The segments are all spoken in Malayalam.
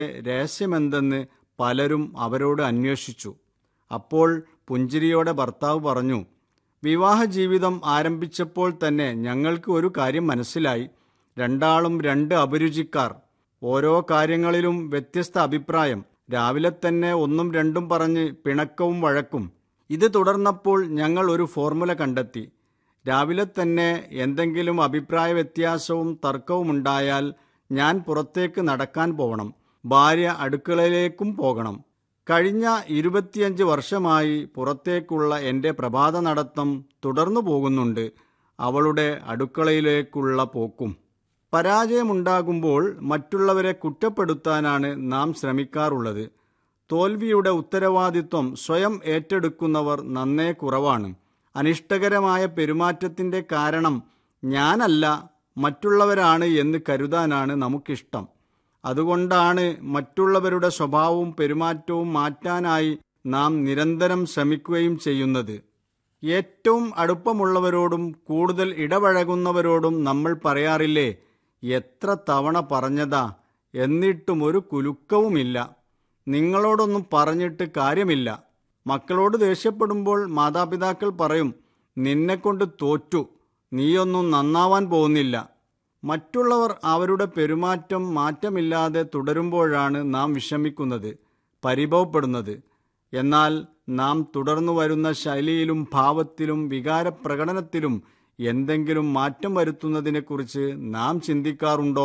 രഹസ്യമെന്തെന്ന് പലരും അവരോട് അന്വേഷിച്ചു അപ്പോൾ പുഞ്ചിരിയോടെ ഭർത്താവ് പറഞ്ഞു വിവാഹ ജീവിതം ആരംഭിച്ചപ്പോൾ തന്നെ ഞങ്ങൾക്ക് ഒരു കാര്യം മനസ്സിലായി രണ്ടാളും രണ്ട് അഭിരുചിക്കാർ ഓരോ കാര്യങ്ങളിലും വ്യത്യസ്ത അഭിപ്രായം രാവിലെ തന്നെ ഒന്നും രണ്ടും പറഞ്ഞ് പിണക്കവും വഴക്കും ഇത് തുടർന്നപ്പോൾ ഞങ്ങൾ ഒരു ഫോർമുല കണ്ടെത്തി രാവിലെ തന്നെ എന്തെങ്കിലും അഭിപ്രായ വ്യത്യാസവും തർക്കവും ഉണ്ടായാൽ ഞാൻ പുറത്തേക്ക് നടക്കാൻ പോകണം ഭാര്യ അടുക്കളയിലേക്കും പോകണം കഴിഞ്ഞ ഇരുപത്തിയഞ്ച് വർഷമായി പുറത്തേക്കുള്ള എൻ്റെ പ്രഭാത നടത്തം തുടർന്നു പോകുന്നുണ്ട് അവളുടെ അടുക്കളയിലേക്കുള്ള പോക്കും പരാജയമുണ്ടാകുമ്പോൾ മറ്റുള്ളവരെ കുറ്റപ്പെടുത്താനാണ് നാം ശ്രമിക്കാറുള്ളത് തോൽവിയുടെ ഉത്തരവാദിത്വം സ്വയം ഏറ്റെടുക്കുന്നവർ നന്നേ കുറവാണ് അനിഷ്ടകരമായ പെരുമാറ്റത്തിൻ്റെ കാരണം ഞാനല്ല മറ്റുള്ളവരാണ് എന്ന് കരുതാനാണ് നമുക്കിഷ്ടം അതുകൊണ്ടാണ് മറ്റുള്ളവരുടെ സ്വഭാവവും പെരുമാറ്റവും മാറ്റാനായി നാം നിരന്തരം ശ്രമിക്കുകയും ചെയ്യുന്നത് ഏറ്റവും അടുപ്പമുള്ളവരോടും കൂടുതൽ ഇടപഴകുന്നവരോടും നമ്മൾ പറയാറില്ലേ എത്ര തവണ പറഞ്ഞതാ എന്നിട്ടും ഒരു കുലുക്കവുമില്ല നിങ്ങളോടൊന്നും പറഞ്ഞിട്ട് കാര്യമില്ല മക്കളോട് ദേഷ്യപ്പെടുമ്പോൾ മാതാപിതാക്കൾ പറയും നിന്നെക്കൊണ്ട് തോറ്റു നീയൊന്നും നന്നാവാൻ പോകുന്നില്ല മറ്റുള്ളവർ അവരുടെ പെരുമാറ്റം മാറ്റമില്ലാതെ തുടരുമ്പോഴാണ് നാം വിഷമിക്കുന്നത് പരിഭവപ്പെടുന്നത് എന്നാൽ നാം തുടർന്നു വരുന്ന ശൈലിയിലും ഭാവത്തിലും വികാരപ്രകടനത്തിലും എന്തെങ്കിലും മാറ്റം വരുത്തുന്നതിനെക്കുറിച്ച് നാം ചിന്തിക്കാറുണ്ടോ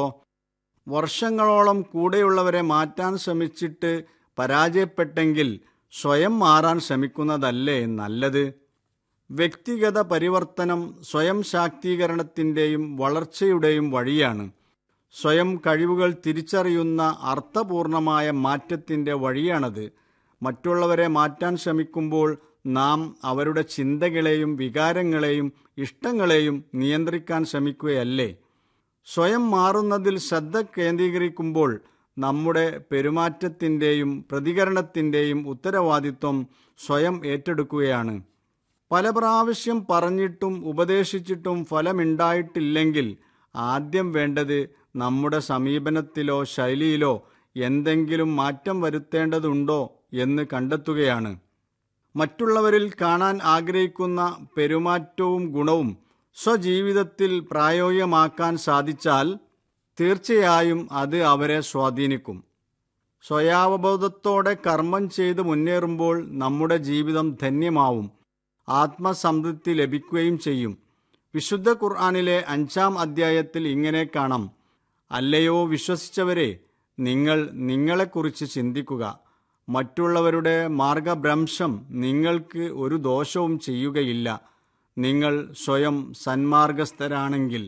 വർഷങ്ങളോളം കൂടെയുള്ളവരെ മാറ്റാൻ ശ്രമിച്ചിട്ട് പരാജയപ്പെട്ടെങ്കിൽ സ്വയം മാറാൻ ശ്രമിക്കുന്നതല്ലേ നല്ലത് വ്യക്തിഗത പരിവർത്തനം സ്വയം ശാക്തീകരണത്തിൻ്റെയും വളർച്ചയുടെയും വഴിയാണ് സ്വയം കഴിവുകൾ തിരിച്ചറിയുന്ന അർത്ഥപൂർണമായ മാറ്റത്തിൻ്റെ വഴിയാണത് മറ്റുള്ളവരെ മാറ്റാൻ ശ്രമിക്കുമ്പോൾ നാം അവരുടെ ചിന്തകളെയും വികാരങ്ങളെയും ഇഷ്ടങ്ങളെയും നിയന്ത്രിക്കാൻ ശ്രമിക്കുകയല്ലേ സ്വയം മാറുന്നതിൽ ശ്രദ്ധ കേന്ദ്രീകരിക്കുമ്പോൾ നമ്മുടെ പെരുമാറ്റത്തിൻ്റെയും പ്രതികരണത്തിൻ്റെയും ഉത്തരവാദിത്വം സ്വയം ഏറ്റെടുക്കുകയാണ് പല പ്രാവശ്യം പറഞ്ഞിട്ടും ഉപദേശിച്ചിട്ടും ഫലമുണ്ടായിട്ടില്ലെങ്കിൽ ആദ്യം വേണ്ടത് നമ്മുടെ സമീപനത്തിലോ ശൈലിയിലോ എന്തെങ്കിലും മാറ്റം വരുത്തേണ്ടതുണ്ടോ എന്ന് കണ്ടെത്തുകയാണ് മറ്റുള്ളവരിൽ കാണാൻ ആഗ്രഹിക്കുന്ന പെരുമാറ്റവും ഗുണവും സ്വജീവിതത്തിൽ പ്രായോഗികമാക്കാൻ സാധിച്ചാൽ തീർച്ചയായും അത് അവരെ സ്വാധീനിക്കും സ്വയാവബോധത്തോടെ കർമ്മം ചെയ്ത് മുന്നേറുമ്പോൾ നമ്മുടെ ജീവിതം ധന്യമാവും ആത്മസംതൃപ്തി ലഭിക്കുകയും ചെയ്യും വിശുദ്ധ ഖുർആാനിലെ അഞ്ചാം അധ്യായത്തിൽ ഇങ്ങനെ കാണാം അല്ലയോ വിശ്വസിച്ചവരെ നിങ്ങൾ നിങ്ങളെക്കുറിച്ച് ചിന്തിക്കുക മറ്റുള്ളവരുടെ മാർഗഭ്രംശം നിങ്ങൾക്ക് ഒരു ദോഷവും ചെയ്യുകയില്ല നിങ്ങൾ സ്വയം സന്മാർഗസ്ഥരാണെങ്കിൽ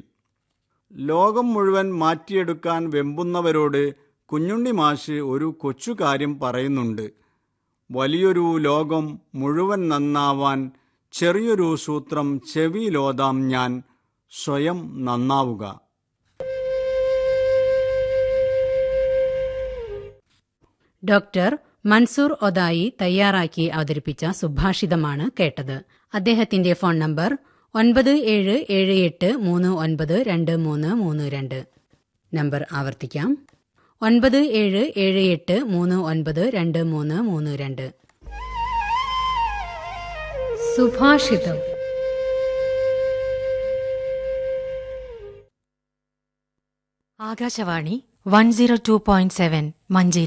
ലോകം മുഴുവൻ മാറ്റിയെടുക്കാൻ വെമ്പുന്നവരോട് കുഞ്ഞുണ്ണി മാഷ് ഒരു കൊച്ചു കാര്യം പറയുന്നുണ്ട് വലിയൊരു ലോകം മുഴുവൻ നന്നാവാൻ ചെറിയൊരു സൂത്രം ചെവിയിലോതാം ഞാൻ സ്വയം നന്നാവുക ഡോക്ടർ മൻസൂർ ഒതായി തയ്യാറാക്കി അവതരിപ്പിച്ച സുഭാഷിതമാണ് കേട്ടത് അദ്ദേഹത്തിന്റെ ഫോൺ നമ്പർ ഒൻപത് ഏഴ് ഏഴ് എട്ട് മൂന്ന് ഒൻപത് രണ്ട് മൂന്ന് മൂന്ന് രണ്ട് നമ്പർ ആവർത്തിക്കാം ഒൻപത് ഏഴ് ഏഴ് എട്ട് മൂന്ന് ഒൻപത് രണ്ട് മൂന്ന് മൂന്ന് രണ്ട് സുഭാഷിതം Akashvani one zero two point seven Manjeri